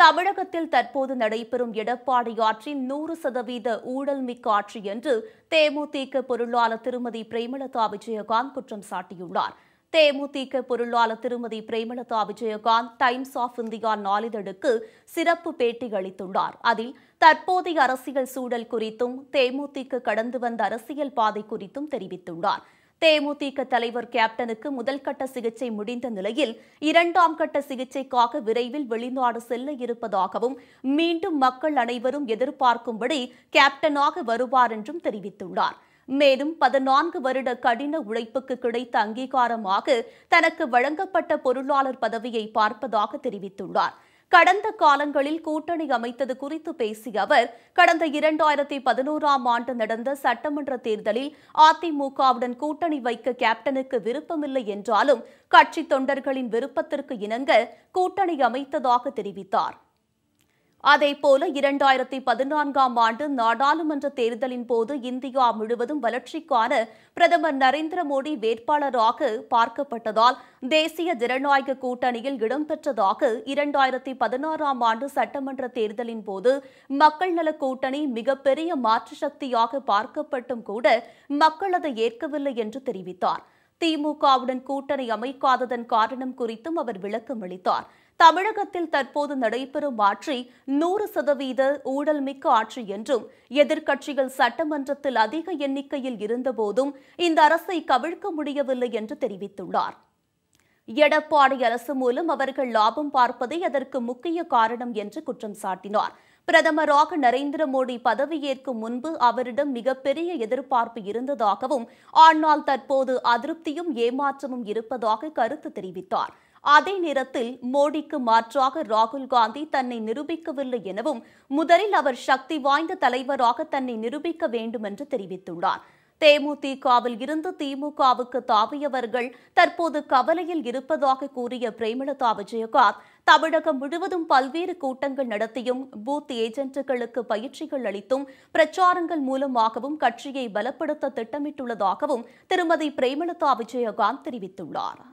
தமிழகத்தில் தற்போது நடைபெறும் எடப்பாடி ஆட்சியின் நூறு சதவீத ஊழல் மிக்க ஆட்சி என்று தேமுதிக பொருளாளர் திருமதி பிரேமலதா விஜயகாந்த் குற்றம் சாட்டியுள்ளார் தேமுதிக பொருளாளர் திருமதி Premalatha Vijayakanth Times of India நாளிதழுக்கு சிறப்பு பேட்டி அளித்துள்ளார் அதில் தற்போதைய அரசியல் சூழல் குறித்தும் தேமுதிக கடந்து வந்த அரசியல் பாதை குறித்தும் தெரிவித்துள்ளார் தேமுதிக தலைவர் கேப்டனுக்கு முதல் கட்ட சிகிச்சை முடிந்த நிலையில் இரண்டாம் கட்ட சிகிச்சைக்காக விரைவில் வெளிநாடு செல்ல இருப்பதாகவும் மீண்டும் மக்கள் அனைவரும் எதிர்பார்க்கும்படி கேப்டனாக வருவார் என்றும் தெரிவித்துள்ளார் மேலும் பதினான்கு வருட கடின உழைப்புக்கு கிடைத்த அங்கீகாரமாக தனக்கு வழங்கப்பட்ட பொருளாளர் பதவியை பார்ப்பதாக தெரிவித்துள்ளார் கடந்த காலங்களில் கூட்டணி அமைத்தது குறித்து பேசிய அவர் கடந்த இரண்டாயிரத்தி பதினோராம் ஆண்டு நடந்த சட்டமன்ற தேர்தலில் அதிமுகவுடன் கூட்டணி வைக்க கேப்டனுக்கு விருப்பமில்லை என்றாலும் கட்சி தொண்டர்களின் விருப்பத்திற்கு இணங்க கூட்டணி அமைத்ததாக தெரிவித்தார் அதேபோல இரண்டாயிரத்தி பதினான்காம் ஆண்டு நாடாளுமன்ற தேர்தலின் போது இந்தியா முழுவதும் வளர்ச்சிக்கான பிரதமர் நரேந்திர மோடி வேட்பாளராக பார்க்கப்பட்டதால் தேசிய ஜனநாயக கூட்டணியில் இடம்பெற்றதாக இரண்டாயிரத்தி பதினாறாம் ஆண்டு சட்டமன்ற தேர்தலின் போது மக்கள் நல கூட்டணி மிகப்பெரிய மாற்று சக்தியாக பார்க்கப்பட்டும் கூட மக்கள் அதை ஏற்கவில்லை என்று தெரிவித்தார் திமுகவுடன் கூட்டணி அமைக்காததன் காரணம் குறித்தும் அவர் விளக்கம் அளித்தார் தமிழகத்தில் தற்போது நடைபெறும் ஆட்சி நூறு சதவீத ஊழல் மிக்க ஆட்சி என்றும் எதிர்க்கட்சிகள் சட்டமன்றத்தில் அதிக எண்ணிக்கையில் இருந்தபோதும் இந்த அரசை கவிழ்க்க முடியவில்லை என்று தெரிவித்துள்ளார் எடப்பாடி அரசு மூலம் அவர்கள் லாபம் பார்ப்பதே அதற்கு முக்கிய காரணம் என்று குற்றம் சாட்டினார் பிரதமராக நரேந்திர மோடி பதவியேற்கும் முன்பு அவரிடம் மிகப்பெரிய எதிர்பார்ப்பு இருந்ததாகவும் ஆனால் தற்போது அதிருப்தியும் ஏமாற்றமும் இருப்பதாக கருத்து தெரிவித்தார் அதே நேரத்தில் மோடிக்கு மாற்றாக ராகுல் காந்தி தன்னை நிரூபிக்கவில்லை எனவும் முதலில் அவர் சக்தி வாய்ந்த தலைவராக தன்னை நிரூபிக்க வேண்டும் என்று தெரிவித்துள்ளார் தேமுதிகவில் இருந்து திமுகவுக்கு தாவியவர்கள் தற்போது கவலையில் இருப்பதாக கூறிய பிரேமலதா விஜயகாந்த் தமிழகம் முழுவதும் பல்வேறு கூட்டங்கள் நடத்தியும் பூத் ஏஜென்ட்டுகளுக்கு பயிற்சிகள் அளித்தும் பிரச்சாரங்கள் மூலமாகவும் கட்சியை பலப்படுத்த திட்டமிட்டுள்ளதாகவும் திருமதி பிரேமலதா விஜயகாந்த் தெரிவித்துள்ளார்